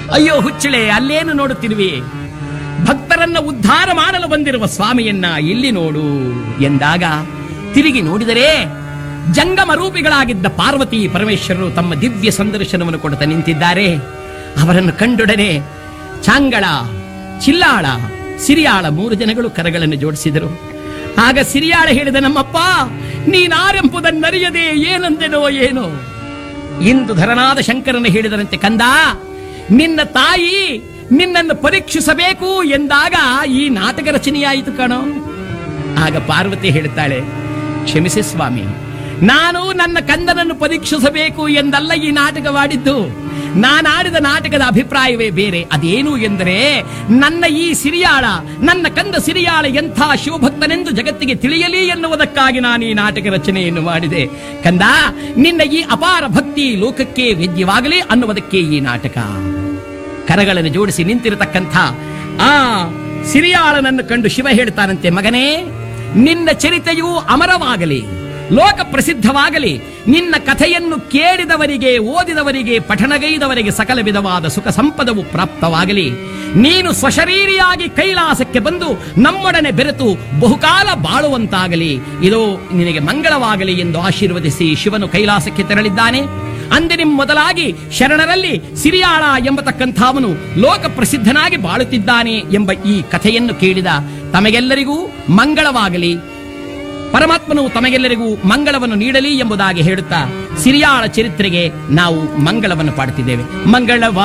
ಅಯ್ಯೋ ಹುಚ್ಚಳೆ ಅಲ್ಲೇನು ನೋಡುತ್ತಿರುವೆ ಭಕ್ತರನ್ನ ಉದ್ಧಾರ ಮಾಡಲು ಬಂದಿರುವ ಸ್ವಾಮಿಯನ್ನ ಇಲ್ಲಿ ನೋಡು ಎಂದಾಗ ತಿರುಗಿ ನೋಡಿದರೆ ಜಂಗಮ ರೂಪಿಗಳಾಗಿದ್ದ ಪಾರ್ವತಿ ಪರಮೇಶ್ವರರು ತಮ್ಮ ದಿವ್ಯ ಸಂದರ್ಶನವನ್ನು ಕೊಡುತ್ತಾ ನಿಂತಿದ್ದಾರೆ ಅವರನ್ನು ಕಂಡೊಡನೆ ಚಾಂಗಳ ಚಿಲ್ಲಾಳ ಸಿರಿಯಾಳ ಮೂರು ಜನಗಳು ಕರಗಳನ್ನು ಜೋಡಿಸಿದರು ಆಗ ಸಿರಿಯಾಳ ಹೇಳಿದ ನಮ್ಮಪ್ಪ ನೀನಾರೆಂಬುದನ್ನರಿಯದೆ ಏನಂದೆನೋ ಏನೋ ಇಂದು ಧರನಾದ ಶಂಕರನ ಹೇಳಿದರಂತೆ ಕಂದ ನಿನ್ನ ತಾಯಿ ನಿನ್ನನ್ನು ಪರೀಕ್ಷಿಸಬೇಕು ಎಂದಾಗ ಈ ನಾಟಕ ರಚನೆಯಾಯಿತು ಕಣೋ ಆಗ ಪಾರ್ವತಿ ಹೇಳುತ್ತಾಳೆ ಕ್ಷಮಿಸಿ ಸ್ವಾಮಿ ನಾನು ನನ್ನ ಕಂದನನ್ನು ಪರೀಕ್ಷಿಸಬೇಕು ಎಂದಲ್ಲ ಈ ನಾಟಕವಾಡಿದ್ದು ನಾನಾಡಿದ ನಾಟಕದ ಅಭಿಪ್ರಾಯವೇ ಬೇರೆ ಅದೇನು ಎಂದರೆ ನನ್ನ ಈ ಸಿರಿಯಾಳ ನನ್ನ ಕಂದ ಸಿರಿಯಾಳ ಎಂಥ ಶಿವಭಕ್ತನೆಂದು ಜಗತ್ತಿಗೆ ತಿಳಿಯಲಿ ಎನ್ನುವುದಕ್ಕಾಗಿ ನಾನು ಈ ನಾಟಕ ರಚನೆಯನ್ನು ಮಾಡಿದೆ ಕಂದ ನಿನ್ನ ಈ ಅಪಾರ ಭಕ್ತಿ ಲೋಕಕ್ಕೆ ವೇದ್ಯವಾಗಲಿ ಅನ್ನುವುದಕ್ಕೆ ಈ ನಾಟಕ ಕರಗಳನ್ನು ಜೋಡಿಸಿ ನಿಂತಿರತಕ್ಕಂಥ ಆ ಸಿರಿಯಾಳನನ್ನು ಕಂಡು ಶಿವ ಹೇಳ್ತಾನಂತೆ ಮಗನೇ ನಿನ್ನ ಚರಿತೆಯು ಅಮರವಾಗಲಿ ಲೋಕ ಪ್ರಸಿದ್ಧವಾಗಲಿ ನಿನ್ನ ಕಥೆಯನ್ನು ಕೇಳಿದವರಿಗೆ ಓದಿದವರಿಗೆ ಪಠಣಗೈದವರಿಗೆ ಸಕಲ ವಿಧವಾದ ಸುಖ ಸಂಪದವು ಪ್ರಾಪ್ತವಾಗಲಿ ನೀನು ಸ್ವಶರೀರಿಯಾಗಿ ಕೈಲಾಸಕ್ಕೆ ಬಂದು ನಮ್ಮೊಡನೆ ಬೆರೆತು ಬಹುಕಾಲ ಬಾಳುವಂತಾಗಲಿ ಇದು ನಿನಗೆ ಮಂಗಳವಾಗಲಿ ಎಂದು ಆಶೀರ್ವದಿಸಿ ಶಿವನು ಕೈಲಾಸಕ್ಕೆ ತೆರಳಿದ್ದಾನೆ ಅಂದಿನ ಮೊದಲಾಗಿ ಶರಣರಲ್ಲಿ ಸಿರಿಯಾಳ ಎಂಬತಕ್ಕಂಥವನು ಲೋಕ ಪ್ರಸಿದ್ಧನಾಗಿ ಬಾಳುತ್ತಿದ್ದಾನೆ ಎಂಬ ಈ ಕಥೆಯನ್ನು ಕೇಳಿದ ತಮಗೆಲ್ಲರಿಗೂ ಮಂಗಳವಾಗಲಿ ಪರಮಾತ್ಮನು ತಮಗೆಲ್ಲರಿಗೂ ಮಂಗಳವನ್ನು ನೀಡಲಿ ಎಂಬುದಾಗಿ ಹೇಳುತ್ತಾ ಸಿರಿಯಾಳ ಚರಿತ್ರೆಗೆ ನಾವು ಮಂಗಳವನ್ನು ಪಾಡುತ್ತಿದ್ದೇವೆ ಮಂಗಳವ